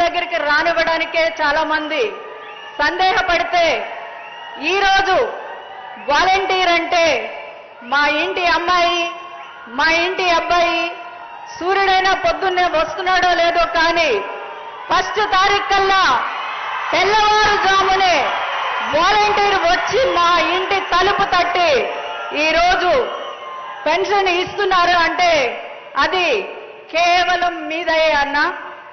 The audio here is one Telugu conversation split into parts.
దగ్గరికి రానివ్వడానికే చాలా మంది సందేహపడితే ఈరోజు వాలంటీర్ అంటే మా ఇంటి అమ్మాయి మా ఇంటి అబ్బాయి సూర్యుడైనా పొద్దున్నే వస్తున్నాడో లేదో కానీ ఫస్ట్ తారీఖు కల్లా తెల్లవారుజామునే వాలంటీర్ వచ్చి మా ఇంటి తలుపు తట్టి ఈరోజు పెన్షన్ ఇస్తున్నారు అంటే అది కేవలం మీదయే అన్నా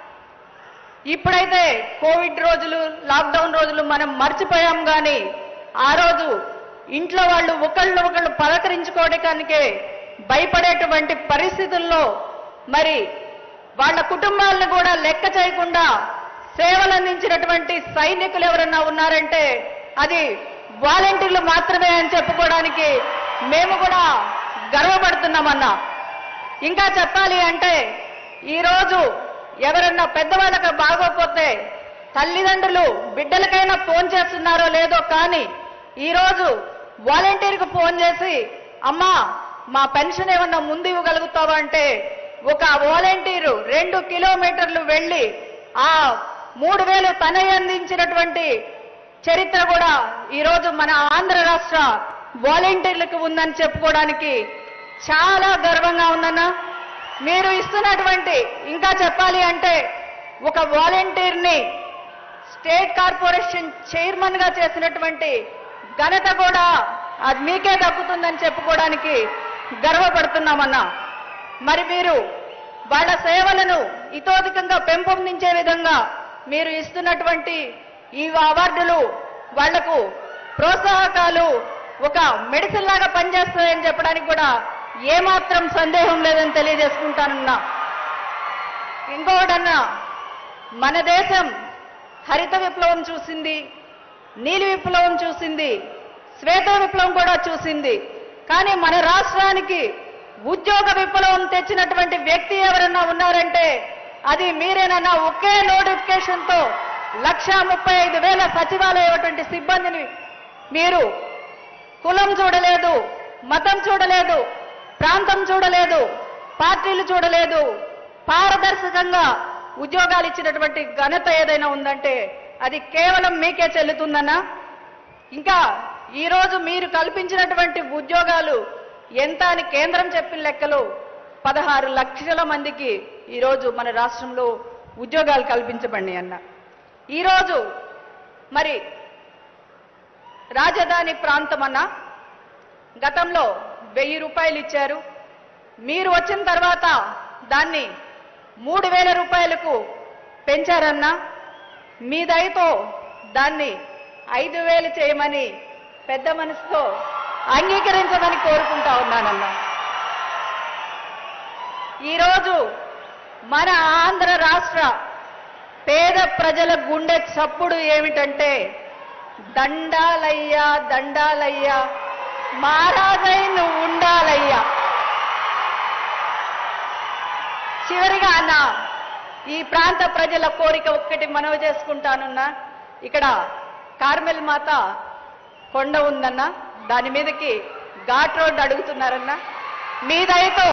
ఇప్పుడైతే కోవిడ్ రోజులు లాక్డౌన్ రోజులు మనం మర్చిపోయాం కానీ ఆ రోజు ఇంట్లో వాళ్ళు ఒకళ్ళు ఒకళ్ళు పలకరించుకోవడానికే భయపడేటువంటి పరిస్థితుల్లో మరి వాళ్ళ కుటుంబాలను కూడా లెక్క చేయకుండా సేవలు అందించినటువంటి సైనికులు ఎవరన్నా ఉన్నారంటే అది వాలంటీర్లు మాత్రమే అని చెప్పుకోవడానికి మేము కూడా గర్వపడుతున్నామన్నా ఇంకా చెప్పాలి అంటే ఈరోజు ఎవరన్నా పెద్దవాళ్ళకి బాగోపోతే తల్లిదండ్రులు బిడ్డలకైనా ఫోన్ చేస్తున్నారో లేదో కానీ ఈరోజు వాలంటీర్కి ఫోన్ చేసి అమ్మా మా పెన్షన్ ఏమన్నా ముందు ఇవ్వగలుగుతావా అంటే ఒక వాలంటీరు రెండు కిలోమీటర్లు వెళ్ళి ఆ మూడు వేలు తనే అందించినటువంటి చరిత్ర కూడా ఈరోజు మన ఆంధ్ర రాష్ట్ర వాలంటీర్లకు ఉందని చెప్పుకోవడానికి చాలా గర్వంగా ఉందన్నా మీరు ఇస్తున్నటువంటి ఇంకా చెప్పాలి అంటే ఒక వాలంటీర్ని స్టేట్ కార్పొరేషన్ చైర్మన్ గా చేసినటువంటి ఘనత కూడా అది మీకే దక్కుతుందని చెప్పుకోవడానికి గర్వపడుతున్నామన్నా మరి మీరు వాళ్ళ సేవలను ఇతోధికంగా పెంపొందించే విధంగా మీరు ఇస్తున్నటువంటి ఈ అవార్డులు వాళ్లకు ప్రోత్సాహకాలు ఒక మెడిసిన్ లాగా పనిచేస్తాయని చెప్పడానికి కూడా ఏమాత్రం సందేహం లేదని తెలియజేసుకుంటానన్నా ఇంకొకటన్నా మన దేశం హరిత విప్లవం చూసింది నీలి విప్లవం చూసింది శ్వేత విప్లవం కూడా చూసింది కానీ మన రాష్ట్రానికి ఉద్యోగ విప్లవం తెచ్చినటువంటి వ్యక్తి ఎవరన్నా ఉన్నారంటే అది మీరేనన్నా ఒకే నోటిఫికేషన్ తో లక్ష ముప్పై ఐదు వేల సచివాలయటువంటి సిబ్బందిని మీరు కులం చూడలేదు మతం చూడలేదు ప్రాంతం చూడలేదు పార్టీలు చూడలేదు పారదర్శకంగా ఉద్యోగాలు ఇచ్చినటువంటి ఘనత ఏదైనా ఉందంటే అది కేవలం మీకే చెల్లుతుందన్నా ఇంకా ఈ రోజు మీరు కల్పించినటువంటి ఉద్యోగాలు ఎంత అని కేంద్రం చెప్పిన లెక్కలు పదహారు లక్షల మందికి ఈరోజు మన రాష్ట్రంలో ఉద్యోగాలు కల్పించబడి అన్న ఈరోజు మరి రాజధాని ప్రాంతం అన్న గతంలో వెయ్యి రూపాయలు ఇచ్చారు మీరు వచ్చిన తర్వాత దాన్ని మూడు వేల రూపాయలకు పెంచారన్నా మీ దయతో దాన్ని ఐదు వేలు చేయమని పెద్ద మనసుతో అంగీకరించమని కోరుకుంటా ఉన్నానన్నా ఈరోజు మన ఆంధ్ర రాష్ట్ర పేద ప్రజల గుండె చప్పుడు ఏమిటంటే దండాలయ్యా దండాలయ్యా మారాజై నువ్వు ఉండాలయ్యా చివరిగా అన్న ఈ ప్రాంత ప్రజల కోరిక ఒక్కటి మనవి చేసుకుంటానున్నా ఇక్కడ కార్మెల్ మాత కొండ ఉందన్న దాని మీదకి ఘాట్ రోడ్ అడుగుతున్నారన్న మీ దయతో